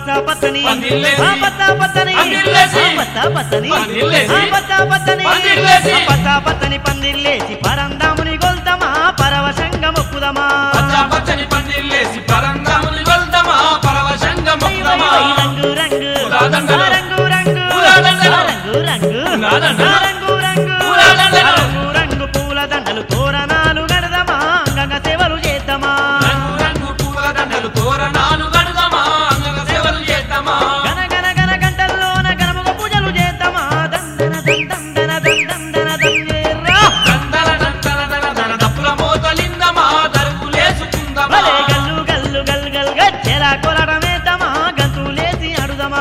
పచ్చ పచ్చని పందిర్లేసి. ఆ పచ్చ పచ్చని పందిర్లేసి. ఆ పచ్చ పచ్చని పందిర్లేసి. ఆ పచ్చ పచ్చని పందిర్లేసి. ఆ పచ్చ పచ్చని పందిర్లేసి పరందాముని గొల్తమా పరవశంగ మొక్కుదమా పచ్చ పచ్చని పందిర్లేసి పరందాముని వెళ్దామా పరవశంగా మొక్కుదామా రంగు రంగు పూలదండలు. ఆ రంగు రంగు పూలదండలు. ఆ రంగు రంగు పూలదండలు. ఆ రంగు రంగు పూలదండలు. ఆ రంగు రంగు పూల దండలు తోరణాలు గడదమా అంగంగ సేవలు చేద్దామా రంగు రంగు పూల దండలు తోరణాలు గడుదామా అంగ సేవలు చేద్దామా గన గన గన గంటల్లోన గణముగ పూజలు చేద్దామా దందన దందన దందన దందేర్రా దండల దండల దల దల దప్పుల మోతలిందమా దరుకులేసుకుందామా భలే గల్లు గల్లు గల్ గల్ గజ్జెల కొలడమేద్దామా గంతులేసి అడుదమా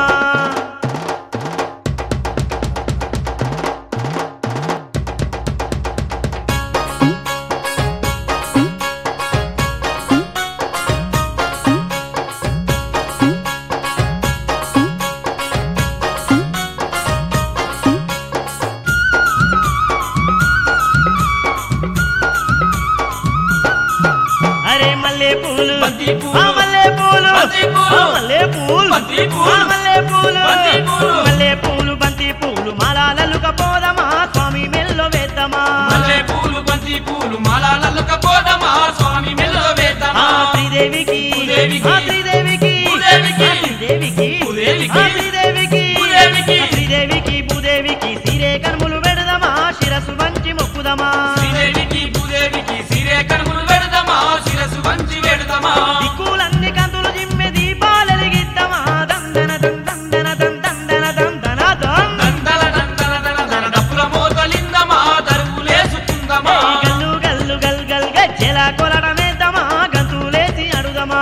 అరే మల్లె పూలు బంతి పూలు. ఆ మల్లె పూలు బంతి పూలు. ఆ మల్లె పూలు బంతి పూలు. ఆ మల్లె పూలు బంతి పూలు. మల్లె పూలు బంతి పూలు మాలాలలుక పోదమా స్వామి మెల్లో వేద్దామా మల్లె పూలు బంతి పూలు మాలలక పోదమా స్వామి మెల్లో ఆ వేద్దామా శ్రీదేవికి భూదేవికి. ఆ శ్రీదేవికి భూదేవికి. ఆ శ్రీదేవికి భూదేవికి. ఆ శ్రీదేవికి భూదేవికి. ఆ శ్రీదేవికి భూదేవికి సిరే కనుములు పెడదామా శిరసు వంచి మొక్కుదమా శ్రీదేవికి భూదేవికి సిరే కనుమలు పెడదామా శిరసు వంచి పెడదామా దిక్కులన్నీ కందులు జిమ్మె దీపాలెలిగిద్దామా దందన దందన దందన దందన దం దండల దండల దల దల దప్పుల మోతలిందమా దరుకులేసుకుందామా గల్లు గల్లు గల్ గల్ గజ్జెల కొలడమేద్దామా గంతులేసి అడుదమా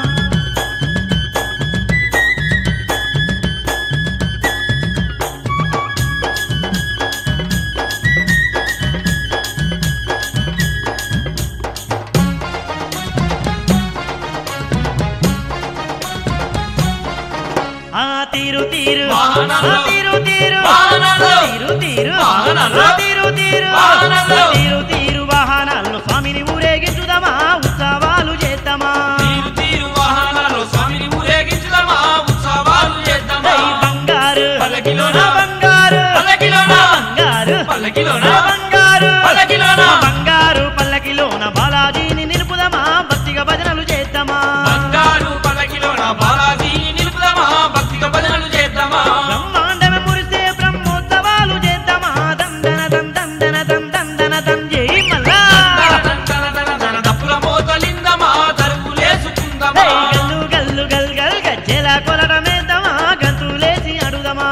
ఆ తీరు తీరు వాహనాల్లో. ఆ తీరు తీరు వాహనాల్లో. ఆ తీరు తీరు వాహనాల్లో. ఆ తీరు తీరు వాహనాల్లో. ఆ తీరు తీరు వాహనాలను స్వామిని ఊరేగించుదామా ఉత్సవాలు చేద్దామా తీరు తీరు వాహనాలు స్వామిని ఊరేగించుదామా ఉత్సవాలు చేద్దామా దై బంగారు పల్లకిలోన. ఆ బంగారు పల్లకిలోన. బంగారు పల్లకిలోన. ఆ బంగారు పల్లకిలోన. ఆ బంగారు పల్లకిలోన బాలాజీని నిలుపుదామా భక్తిగా భజనలు చేద్దామా బంగారు పల్లకిలోన బాలాజీని నిలుపుదామా భక్తిగా భజనలు చేద్దామా బ్రహ్మాండమే మురిసే బ్రహ్మోత్సవాలు చేద్దామా దందన దందన దందన దం జై మల్లా దల దల దల దల దప్పుల మోతలిందమా దరుకులేసుకుందామా హే, గల్లు గల్లు గల్ గల్ గజ్జెల కొలడమేద్దామా గంతులేసి అడుదమా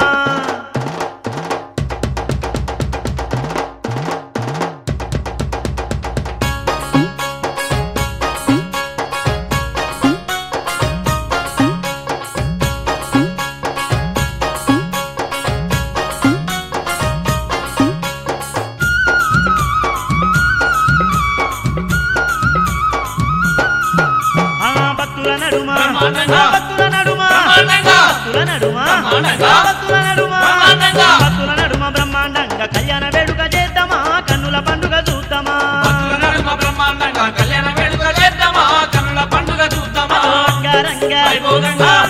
ఆ భక్తుల నడుమ బ్రహ్మాండంగా. ఆ భక్తుల నడుమ బ్రహ్మాండంగా. భక్తుల నడుమ బ్రహ్మాండంగా. ఆ భక్తుల నడుమ బ్రహ్మాండంగా. భక్తుల నడుమ బ్రహ్మాండంగా కళ్యాణ వేడుక చేద్దామా కన్నుల పండుగ చూద్దామా భక్తుల నడుమ బ్రహ్మాండంగా కళ్యాణ వేడుక చేద్దామా కన్నుల పండుగ చూద్దామా రంగారంగా వైభోగంగా.